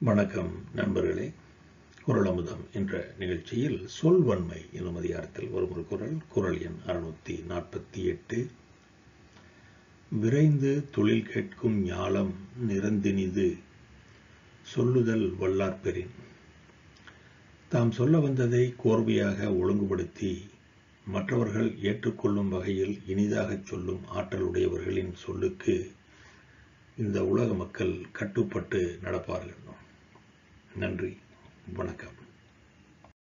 வணக்கம் நண்பர்களே குரல் அமுதம் என்ற நிகழ்ச்சியில் சொல்வன்மை என்னும் அதிகாரத்தில் ஒரு ஒரு குரல் குரல் எண் அறுநூத்தி நாற்பத்தி எட்டு விரைந்து தொழில் கேட்கும் ஞாலம் நிறந்தினிது சொல்லுதல் வல்லார்பெறின் தாம் சொல்ல வந்ததை கோர்வையாக ஒழுங்குபடுத்தி மற்றவர்கள் ஏற்றுக்கொள்ளும் வகையில் இனிதாகச் சொல்லும் ஆற்றலுடையவர்களின் சொல்லுக்கு இந்த உலக மக்கள் கட்டுப்பட்டு நடப்பார்கள் நன்றி வணக்கம்